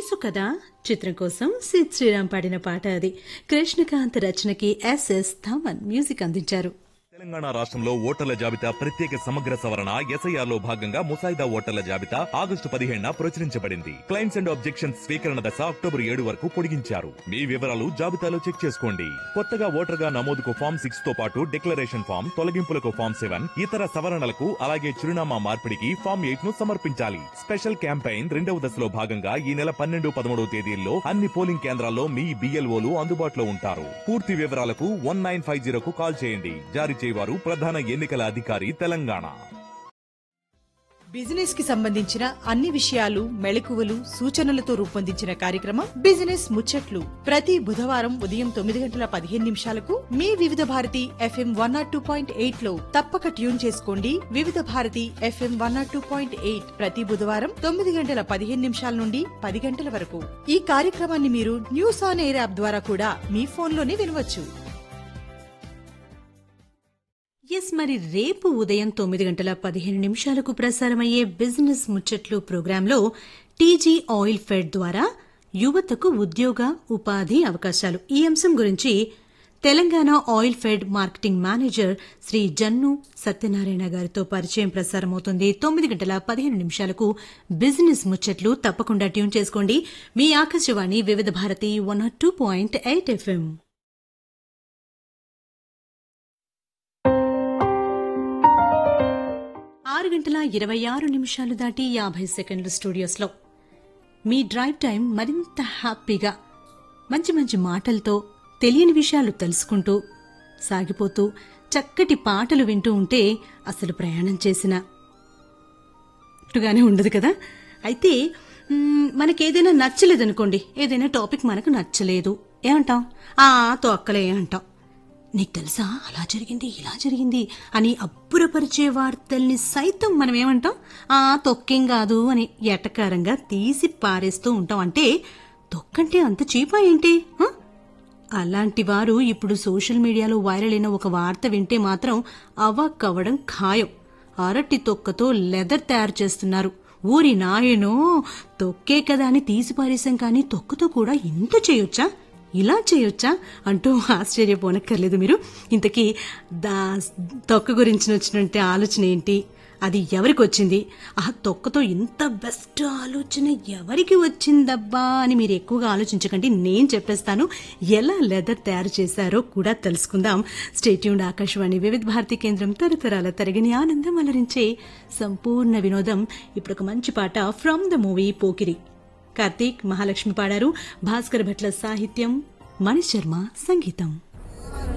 తెలుసు కదా చిత్రం కోసం సిద్ శ్రీరామ్ పాడిన పాట అది కృష్ణకాంత్ రచనకి ఎస్ఎస్ థమన్ మ్యూజిక్ అందించారు తెలంగాణ రాష్ట్రంలో ఓటర్ల జాబితా ప్రత్యేక సమగ్ర సవరణ ఎస్ఐఆర్ లో భాగంగా ముసాయిదా ఓటర్ల జాబితా ఆగస్టు పదిహేడున ప్రచురించబడింది క్లైమ్స్ అండ్ ఆబ్జెక్షన్స్ స్వీకరణ దశ అక్టోబర్ ఏడు వరకు పొడిగించారు మీ వివరాలు జాబితాలో చెక్ చేసుకోండి కొత్తగా ఓటర్ గా నమోదుకు ఫామ్ సిక్స్ తో పాటు డిక్లరేషన్ ఫామ్ తొలగింపులకు ఫామ్ సెవెన్ ఇతర సవరణలకు అలాగే చిరునామా మార్పిడికి ఫామ్ ఎయిట్ ను సమర్పించాలి స్పెషల్ క్యాంపెయిన్ రెండవ దశలో భాగంగా ఈ నెల పన్నెండు పదమూడవ తేదీల్లో అన్ని పోలింగ్ కేంద్రాల్లో మీ బిఎల్ఓలు అందుబాటులో ఉంటారు పూర్తి వివరాలకు వన్ నైన్ ఫైవ్ జీరోకు కాల్ చేయండి జారీ చేయవారు ప్రధాన ఎన్నికల అధికారి తెలంగాణ బిజినెస్ కి సంబంధించిన అన్ని విషయాలు మెళకువలు సూచనలతో రూపొందించిన కార్యక్రమం బిజినెస్ ముచ్చట్లు ప్రతి బుధవారం ఉదయం తొమ్మిది గంటల పదిహేను నిమిషాలకు మీ Vividh Bharati FM one not two point eight లో తప్పక ట్యూన్ చేసుకోండి Vividh Bharati FM one not two point eight ప్రతి బుధవారం తొమ్మిది గంటల పదిహేను నిమిషాల నుండి పది గంటల వరకు ఈ కార్యక్రమాన్ని మీరు న్యూస్ ఆన్ ఎయిర్ యాప్ ద్వారా కూడా మీ ఫోన్లోనే వినవచ్చు ఎస్ మరి రేపు ఉదయం తొమ్మిది గంటల పదిహేను నిమిషాలకు ప్రసారమయ్యే బిజినెస్ ముచ్చట్లు ప్రోగ్రాంలో టీజీ ఆయిల్ ఫెడ్ ద్వారా యువతకు ఉద్యోగ ఉపాధి అవకాశాలు ఈ అంశం గురించి Telangana oil fed marketing manager Shri Jannu Satyanarayana గారితో పరిచయం ప్రసారమవుతుంది తొమ్మిది గంటల పదిహేను నిమిషాలకు బిజినెస్ ముచ్చట్లు తప్పకుండా ట్యూన్ చేసుకోండి మీ Akashvani Vividh Bharati one two point eight FM ఆరు గంటల ఇరవై ఆరు నిమిషాలు దాటి యాభై సెకండ్లు స్టూడియోస్లో మీ డ్రైవ్ టైం మరింత హ్యాపీగా మంచి మంచి మాటలతో తెలియని విషయాలు తెలుసుకుంటూ సాగిపోతూ చక్కటి పాటలు వింటూ ఉంటే అసలు ప్రయాణం చేసిన టుగానే ఉండదు కదా అయితే మ్మ్, మనకేదైనా నచ్చలేదనుకోండి ఏదైనా టాపిక్ మనకు నచ్చలేదు ఏమంటాం ఆ తొక్కలే అంటాం నీకు తెలుసా అలా జరిగింది ఇలా జరిగింది అని అబ్బురపరిచే వార్తల్ని సైతం మనం ఏమంటాం ఆ తొక్కేం కాదు అని ఎటకారంగా తీసి పారేస్తూ ఉంటాం అంటే తొక్కంటే అంత చీపా ఏంటి ఆ? అలాంటి వారు ఇప్పుడు సోషల్ మీడియాలో వైరల్ అయిన ఒక వార్త వింటే మాత్రం అవ్వక్కవ్వడం ఖాయం అరటి తొక్కతో లెదర్ తయారు చేస్తున్నారు ఊరి నాయనో తొక్కే కదా అని తీసి పారేశాం కానీ తొక్కతో కూడా ఇంత చేయొచ్చా ఇలా చేయొచ్చా అంటూ ఆశ్చర్యపోనక్కర్లేదు మీరు ఇంతకీ దా తొక్క గురించి వచ్చినట్టు ఆలోచన ఏంటి అది ఎవరికి వచ్చింది ఆ తొక్కతో ఇంత బెస్ట్ ఆలోచన ఎవరికి వచ్చిందబ్బా అని మీరు ఎక్కువగా ఆలోచించకండి నేను చెప్పేస్తాను ఎలా లెదర్ తయారు చేశారో కూడా తెలుసుకుందాం స్టేట్యూన్ ఆకాశవాణి వివిధ భారతి కేంద్రం తరతరాల తరగని ఆనందం అలరించే సంపూర్ణ వినోదం ఇప్పుడు ఒక మంచి పాట from the movie Pokiri Karthik Mahalakshmi పాడారు భాస్కర్ భట్ల సాహిత్యం మణి శర్మ సంగీతం